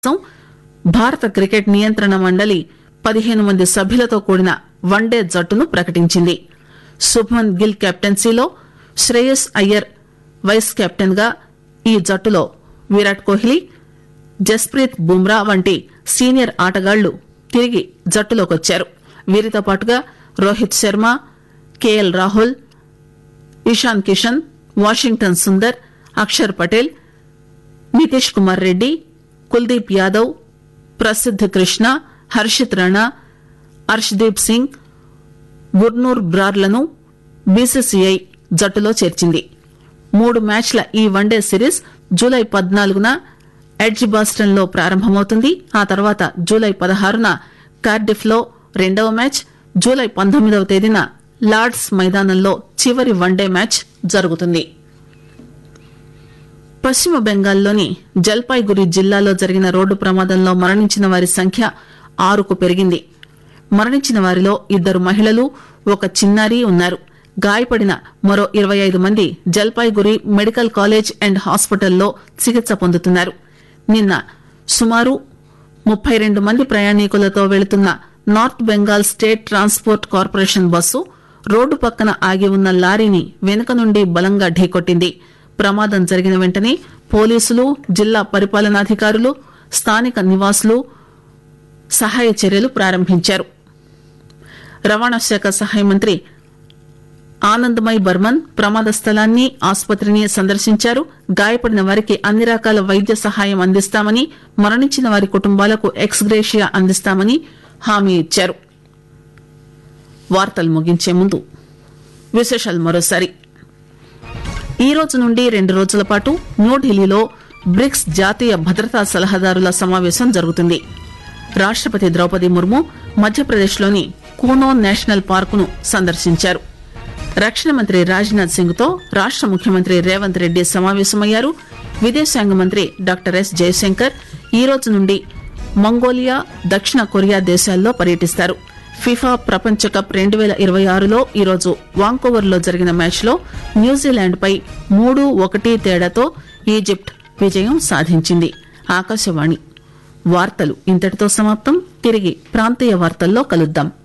కోసం భారత క్రికెట్ నియంత్రణ మండలి పదిహేను మంది సభ్యులతో కూడిన వన్డే జట్టును ప్రకటించింది శుభ్మన్ గిల్ కెప్టెన్సీలో శ్రేయస్ అయ్యర్ వైస్ కెప్టెన్ గా ఈ జట్టులో విరాట్ కోహ్లీ జస్ప్రీత్ బుమ్రా వంటి సీనియర్ ఆటగాళ్లు తిరిగి జట్టులోకొచ్చారు వీరితో పాటుగా రోహిత్ శర్మ కేఎల్ రాహుల్ ఇషాన్ కిషన్ వాషింగ్టన్ సుందర్ అక్షర్ పటేల్ నితీష్ కుమార్ రెడ్డి కుల్దీప్ యాదవ్ ప్రసిద్ధ్ కృష్ణ హర్షిత్ రాణా హర్షదీప్ సింగ్ గుర్నూర్ బ్రార్లను బీసీసీఐ జట్టులో చేర్చింది మూడు మ్యాచ్ల ఈ వన్డే సిరీస్ జూలై పద్నాలుగున ఎడ్జ్ బాస్టన్ లో ప్రారంభమవుతుంది ఆ తర్వాత జూలై పదహారున కార్డిఫ్ లో రెండవ మ్యాచ్ జూలై పంతొమ్మిదవ తేదీన లార్డ్స్ మైదానంలో చివరి వన్డే మ్యాచ్ జరుగుతుంది పశ్చిమ బెంగాల్లోని జల్పాయ్గురి జిల్లాలో జరిగిన రోడ్డు ప్రమాదంలో మరణించిన వారి సంఖ్య ఆరుకు పెరిగింది మరణించిన వారిలో ఇద్దరు మహిళలు ఒక చిన్నారి ఉన్నారు గాయపడిన మరో ఇరవై ఐదు మంది జల్పాయ్గురి మెడికల్ కాలేజ్ అండ్ హాస్పిటల్లో చికిత్స పొందుతున్నారు నిన్న సుమారు ముప్పై రెండు మంది ప్రయాణికులతో వెళుతున్న North Bengal State Transport Corporation bus road పక్కన ఆగి ఉన్న లారీని వెనుక నుండి బలంగా ఢీకొట్టింది ప్రమాదం జరిగిన వెంటనే పోలీసులు జిల్లా పరిపాలనాధికారులు స్థానిక నివాసులు సహాయ చర్యలు ప్రారంభించారు రవాణా శాఖ సహాయ మంత్రి ఆనందమయ్ బర్మన్ ప్రమాద స్థలాన్ని ఆసుపత్రిని సందర్శించారు గాయపడిన వారికి అన్ని రకాల వైద్య సహాయం అందిస్తామని మరణించిన వారి కుటుంబాలకు ఎక్స్గ్రేషియా అందిస్తామని హామీ ఇచ్చారు వార్తలు ముగించే ముందు విశేషాలు మరోసారి ఈ రోజు నుండి రెండు రోజుల పాటు న్యూఢిల్లీలో బ్రిక్స్ జాతీయ భద్రతా సలహాదారుల సమావేశం జరుగుతుంది రాష్టపతి ద్రౌపది ముర్ము మధ్యప్రదేశ్లోని కూనో నేషనల్ పార్కును సందర్శించారు రక్షణ మంత్రి రాజ్నాథ్ సింగ్ తో రాష్ట ముఖ్యమంత్రి రేవంత్ రెడ్డి సమావేశమయ్యారు విదేశాంగ మంత్రి డాక్టర్ ఎస్ జయశంకర్ ఈ రోజు నుండి మంగోలియా దక్షిణ కొరియా దేశాల్లో పర్యటిస్తారు ఫిఫా ప్రపంచ కప్ రెండు వేల ఇరవై ఆరులో ఈరోజు వాంకోవర్ లో జరిగిన మ్యాచ్ లో న్యూజిలాండ్ పై మూడు ఒకటి తేడాతో ఈజిప్ట్ విజయం సాధించింది ఆకాశవాణి వార్తలు ఇంతటితో సమాప్తం తిరిగి ప్రాంతీయ వార్తల్లో కలుద్దాం